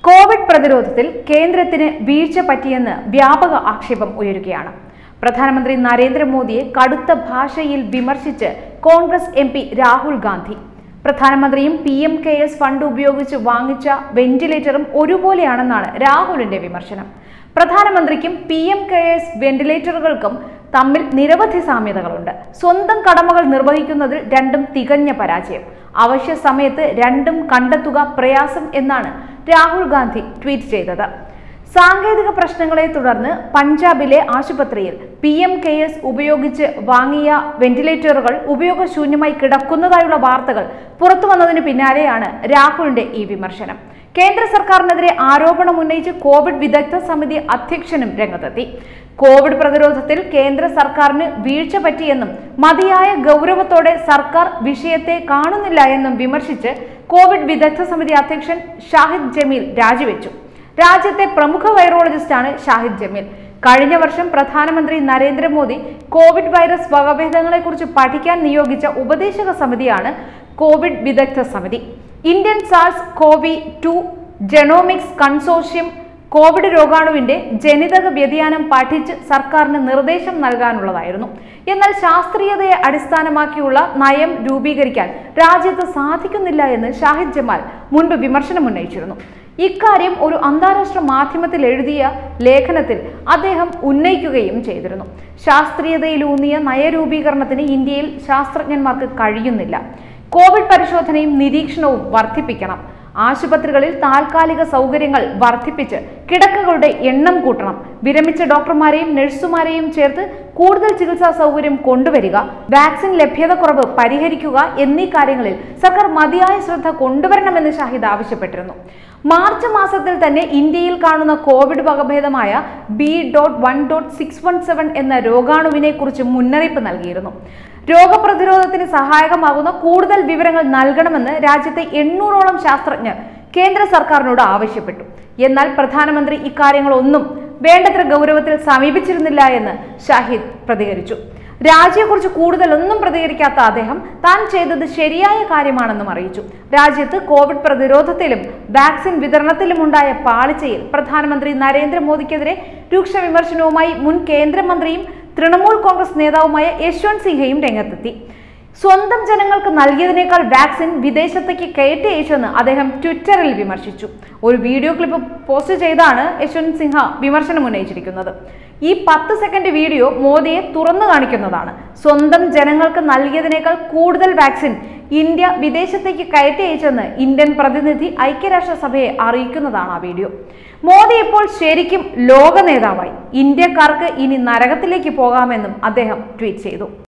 Covid പ്രതിരോധത്തിൽ കേന്ദ്രത്തിന് വീഴ്ച പറ്റിയെന്ന് വ്യാപക ആക്ഷേപം ഉയരുകയാണ് പ്രധാനമന്ത്രി നരേന്ദ്രമോദിയെ കടുത്ത ഭാഷയിൽ വിമർശിച്ച് കോൺഗ്രസ് എം പി രാഹുൽ ഗാന്ധി പ്രധാനമന്ത്രിയും P M cares fund ഉപയോഗിച്ച് വാങ്ങിച്ച വെന്റിലേറ്ററും ഒരുപോലെയാണെന്നാണ് രാഹുലിന്റെ വിമർശനം പ്രധാനമന്ത്രിക്കും പി എം കെ എസ് വെന്റിലേറ്ററുകൾക്കും തമ്മിൽ നിരവധി സാമ്യതകളുണ്ട് സ്വന്തം കടമകൾ നിർവഹിക്കുന്നതിൽ രണ്ടും തികഞ്ഞ പരാജയം അവശ്യ സമയത്ത് രണ്ടും കണ്ടെത്തുക പ്രയാസം എന്നാണ് രാഹുൽ ഗാന്ധി ട്വീറ്റ് ചെയ്തത് സാങ്കേതിക പ്രശ്നങ്ങളെ തുടർന്ന് പഞ്ചാബിലെ ആശുപത്രിയിൽ പി എം കെ എസ് ഉപയോഗിച്ച് വാങ്ങിയ വെന്റിലേറ്ററുകൾ ഉപയോഗശൂന്യമായി കിടക്കുന്നതായുള്ള വാർത്തകൾ പുറത്തു വന്നതിന് പിന്നാലെയാണ് രാഹുലിന്റെ ഈ വിമർശനം കേന്ദ്ര സർക്കാരിനെതിരെ ആരോപണം ഉന്നയിച്ച് കോവിഡ് വിദഗ്ധ സമിതി അധ്യക്ഷനും രംഗത്തെത്തി കോവിഡ് പ്രതിരോധത്തിൽ കേന്ദ്ര സർക്കാരിന് വീഴ്ച പറ്റിയെന്നും മതിയായ ഗൗരവത്തോടെ സർക്കാർ വിഷയത്തെ കാണുന്നില്ല എന്നും വിമർശിച്ച് കോവിഡ് വിദഗ്ധ സമിതി അധ്യക്ഷൻ ഷാഹിദ് ജമീൽ രാജിവെച്ചു രാജ്യത്തെ പ്രമുഖ വൈറോളജിസ്റ്റാണ് ഷാഹിദ് ജമീൽ കഴിഞ്ഞ വർഷം പ്രധാനമന്ത്രി നരേന്ദ്രമോദി കോവിഡ് വൈറസ് വകഭേദങ്ങളെക്കുറിച്ച് പഠിക്കാൻ നിയോഗിച്ച ഉപദേശക സമിതിയാണ് കോവിഡ് വിദഗ്ധ സമിതി Indian SARS CoV two genomics consortium covid രോഗാണുവിന്റെ ജനിതക വ്യതിയാനം പഠിച്ച് സർക്കാരിന് നിർദ്ദേശം നൽകാനുള്ളതായിരുന്നു എന്നാൽ ശാസ്ത്രീയതയെ അടിസ്ഥാനമാക്കിയുള്ള നയം രൂപീകരിക്കാൻ രാജ്യത്ത് സാധിക്കുന്നില്ല എന്ന് ഷാഹിദ് ജമാൽ മുൻപ് വിമർശനം ഉന്നയിച്ചിരുന്നു ഇക്കാര്യം ഒരു അന്താരാഷ്ട്ര മാധ്യമത്തിൽ എഴുതിയ ലേഖനത്തിൽ അദ്ദേഹം ഉന്നയിക്കുകയും ചെയ്തിരുന്നു ശാസ്ത്രീയതയിലൂന്നിയ നയരൂപീകരണത്തിന് ഇന്ത്യയിൽ ശാസ്ത്രജ്ഞന്മാർക്ക് കഴിയുന്നില്ല കോവിഡ് പരിശോധനയും നിരീക്ഷണവും വർദ്ധിപ്പിക്കണം ആശുപത്രികളിൽ താൽക്കാലിക സൗകര്യങ്ങൾ വർദ്ധിപ്പിച്ച് കിടക്കകളുടെ എണ്ണം കൂട്ടണം വിരമിച്ച ഡോക്ടർമാരെയും നഴ്സുമാരെയും ചേർത്ത് കൂടുതൽ ചികിത്സാ സൗകര്യം കൊണ്ടുവരിക വാക്സിൻ ലഭ്യത കുറവ് പരിഹരിക്കുക എന്നീ കാര്യങ്ങളിൽ സർക്കാർ മതിയായ ശ്രദ്ധ കൊണ്ടുവരണമെന്ന് ഷാഹിദ് ആവശ്യപ്പെട്ടിരുന്നു മാർച്ച് മാസത്തിൽ തന്നെ ഇന്ത്യയിൽ കാണുന്ന കോവിഡ് വകഭേദമായ B dot one dot six one seven എന്ന രോഗാണുവിനെ കുറിച്ച് മുന്നറിയിപ്പ് നൽകിയിരുന്നു രോഗപ്രതിരോധത്തിന് സഹായകമാകുന്ന കൂടുതൽ വിവരങ്ങൾ നൽകണമെന്ന് രാജ്യത്തെ എണ്ണൂറോളം ശാസ്ത്രജ്ഞർ കേന്ദ്ര സർക്കാരിനോട് ആവശ്യപ്പെട്ടു എന്നാൽ പ്രധാനമന്ത്രി ഇക്കാര്യങ്ങളൊന്നും വേണ്ടത്ര ഗൗരവത്തിൽ സമീപിച്ചിരുന്നില്ല എന്ന് ഷാഹിദ് പ്രതികരിച്ചു രാജ്യത്തെക്കുറിച്ച് കൂടുതലൊന്നും പ്രതികരിക്കാത്ത അദ്ദേഹം താൻ ചെയ്തത് ശരിയായ കാര്യമാണെന്നും അറിയിച്ചു രാജ്യത്ത് കോവിഡ് പ്രതിരോധത്തിലും വാക്സിൻ വിതരണത്തിലുമുണ്ടായ പാളിച്ചയിൽ പ്രധാനമന്ത്രി നരേന്ദ്രമോദിക്കെതിരെ രൂക്ഷ വിമർശനവുമായി മുൻ കേന്ദ്രമന്ത്രിയും തൃണമൂൽ കോൺഗ്രസ് നേതാവുമായ യശ്വന്ത് സിൻഹയും രംഗത്തെത്തി സ്വന്തം ജനങ്ങൾക്ക് നൽകിയതിനേക്കാൾ വാക്സിൻ വിദേശത്തേക്ക് കയറ്റി അയച്ചെന്ന് അദ്ദേഹം ട്വിറ്ററിൽ വിമർശിച്ചു ഒരു വീഡിയോ ക്ലിപ്പ് പോസ്റ്റ് ചെയ്താണ് യശ്വന്ത് സിൻഹ വിമർശനം ഉന്നയിച്ചിരിക്കുന്നത് ഈ പത്ത് സെക്കൻഡ് വീഡിയോ മോദിയെ തുറന്നു കാണിക്കുന്നതാണ് സ്വന്തം ജനങ്ങൾക്ക് നൽകിയതിനേക്കാൾ കൂടുതൽ വാക്സിൻ ഇന്ത്യ വിദേശത്തേക്ക് കയറ്റി അയച്ചെന്ന് ഇന്ത്യൻ പ്രതിനിധി ഐക്യരാഷ്ട്രസഭയെ അറിയിക്കുന്നതാണ് ആ വീഡിയോ മോദി ഇപ്പോൾ ശരിക്കും ലോക നേതാവായി ഇന്ത്യക്കാർക്ക് ഇനി നരകത്തിലേക്ക് പോകാമെന്നും അദ്ദേഹം ട്വീറ്റ് ചെയ്തു